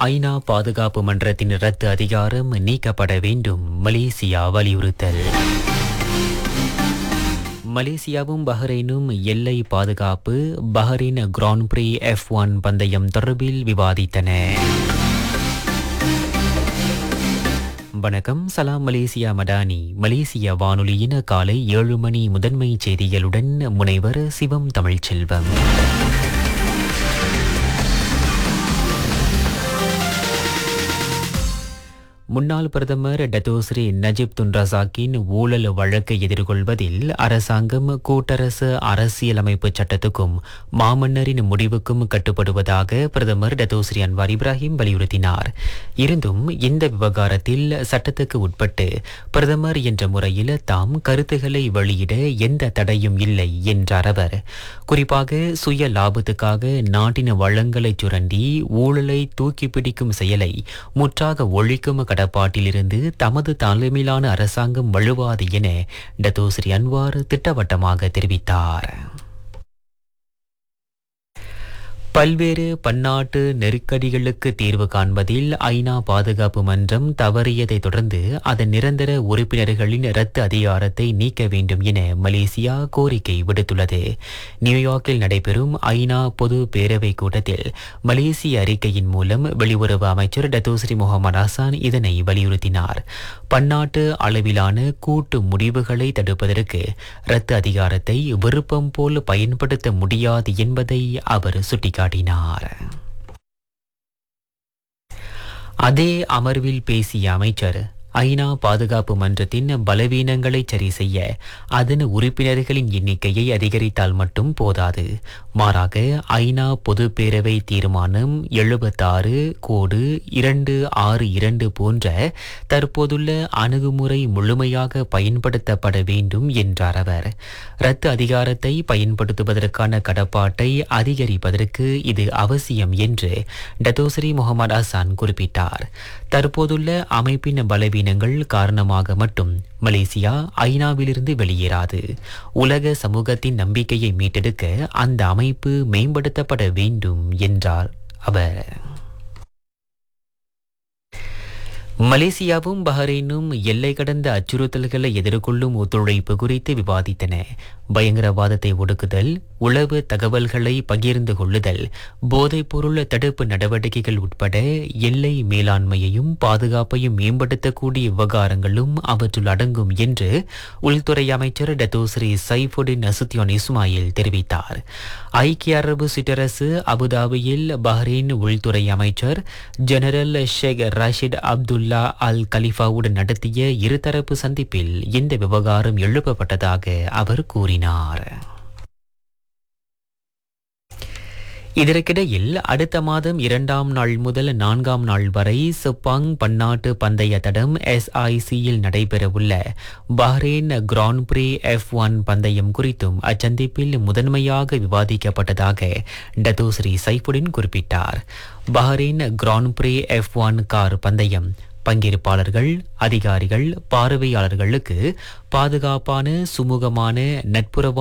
ஐநா பாதுகாப்பு மன்றத்தின் ரத்து அதிகாரம் நீக்கப்பட வேண்டும் மலேசியா வலியுறுத்தல் மலேசியாவும் பஹ்ரைனும் எல்லை பாதுகாப்பு Bahrain grand prix F one பந்தயம் தொடர்பில் விவாதித்தன வணக்கம் சலாம் மலேசியா மடானி மலேசிய வானொலியின் காலை ஏழு மணி முதன்மை செய்திகளுடன் முனைவர் சிவம் தமிழ்ச்செல்வம் முன்னாள் பிரதமர் டத்தோஸ்ரீ நஜிப் துன் ரசாக்கின் ஊழல் வழக்கை எதிர்கொள்வதில் அரசாங்கம் கூட்டரசு அரசியலமைப்பு சட்டத்துக்கும் மாமன்னரின் முடிவுக்கும் கட்டுப்படுவதாக பிரதமர் டத்தோஸ்ரீ அன்வார் இப்ராஹிம் வலியுறுத்தினார் இருந்தும் இந்த விவகாரத்தில் சட்டத்துக்கு உட்பட்டு பிரதமர் என்ற முறையில் தாம் கருத்துக்களை வெளியிட எந்த தடையும் இல்லை என்றார் அவர் குறிப்பாக சுய லாபத்துக்காக நாட்டின் வளங்களை சுரண்டி ஊழலை தூக்கி பிடிக்கும் செயலை முற்றாக ஒழிக்கும் கடப்பாட்டிலிருந்து தமது தலைமையிலான அரசாங்கம் வழுவாது என டத்தோஸ்ரீ அன்வார் திட்டவட்டமாக தெரிவித்தார் பல்வேறு பன்னாட்டு நெருக்கடிகளுக்கு தீர்வு காண்பதில் ஐநா பாதுகாப்பு மன்றம் தவறியதை தொடர்ந்து அதன் நிரந்தர உறுப்பினர்களின் ரத்து அதிகாரத்தை நீக்க வேண்டும் என மலேசியா கோரிக்கை விடுத்துள்ளது நியூயார்க்கில் நடைபெறும் ஐநா பொது பேரவை கூட்டத்தில் மலேசிய அறிக்கையின் மூலம் வெளியுறவு அமைச்சர் டத்தோஸ்ரீ முகமது ஹசான் இதனை வலியுறுத்தினார் பன்னாட்டு அளவிலான கூட்டு முடிவுகளை தடுப்பதற்கு ரத்து அதிகாரத்தை விருப்பம் போல் பயன்படுத்த முடியாது என்பதை அவர் சுட்டிக்காட்டினார் காட்டினார் அதே அமர்வில் பேசிய அமைச்சர் ஐநா பாதுகாப்பு மன்றத்தின் பலவீனங்களை சரி செய்ய அதன் உறுப்பினர்களின் எண்ணிக்கையை அதிகரித்தால் மட்டும் போதாது மாறாக ஐநா பொது பேரவை தீர்மானம் எழுபத்தாறு கோடு இரண்டு ஆறு இரண்டு போன்ற தற்போதுள்ள அணுகுமுறை முழுமையாக பயன்படுத்தப்பட வேண்டும் என்றார் அவர் ரத்து அதிகாரத்தை பயன்படுத்துவதற்கான கடப்பாட்டை அதிகரிப்பதற்கு இது அவசியம் என்று டத்தோசரி முகமது ஹசான் குறிப்பிட்டார் தற்போதுள்ள அமைப்பின் பலவீன பலவீனங்கள் காரணமாக மட்டும் மலேசியா ஐநாவிலிருந்து வெளியேறாது உலக சமூகத்தின் நம்பிக்கையை மீட்டெடுக்க அந்த அமைப்பு மேம்படுத்தப்பட வேண்டும் என்றார் அவர் மலேசியாவும் பஹ்ரைனும் எல்லை கடந்த அச்சுறுத்தல்களை எதிர்கொள்ளும் ஒத்துழைப்பு குறித்து விவாதித்தன பயங்கரவாதத்தை ஒடுக்குதல் உளவு தகவல்களை பகிர்ந்து கொள்ளுதல் போதைப்பொருள் தடுப்பு நடவடிக்கைகள் உட்பட எல்லை மேலாண்மையையும் பாதுகாப்பையும் மேம்படுத்தக்கூடிய விவகாரங்களும் அவற்றுள் அடங்கும் என்று உள்துறை அமைச்சர் டத்தோஸ்ரீ சைஃபுடின் அசுத்தியான் இஸ்மாயில் தெரிவித்தார் ஐக்கிய அரபு சிற்றரசு அபுதாபியில் பஹ்ரைன் உள்துறை அமைச்சர் general sheikh Rashid Abdullah Al கலிஃபாவுடன் நடத்திய இருதரப்பு சந்திப்பில் இந்த விவகாரம் எழுப்பப்பட்டதாக அவர் கூறினார் இதற்கிடையில் அடுத்த மாதம் இரண்டாம் நாள் முதல் நான்காம் நாள் வரை செப்பாங் பன்னாட்டு பந்தய தடம் எஸ்ஐசியில் நடைபெறவுள்ள Bahrain grand prix F one பந்தயம் குறித்தும் அச்சந்திப்பில் முதன்மையாக விவாதிக்கப்பட்டதாக டத்தோஸ்ரீ சைஃபுடின் குறிப்பிட்டார் Bahrain grand prix F one car பந்தயம் பங்கேற்பாளர்கள் அதிகாரிகள் பார்வையாளர்களுக்கு பாதுகாப்பான சுமூகமான நட்புறவான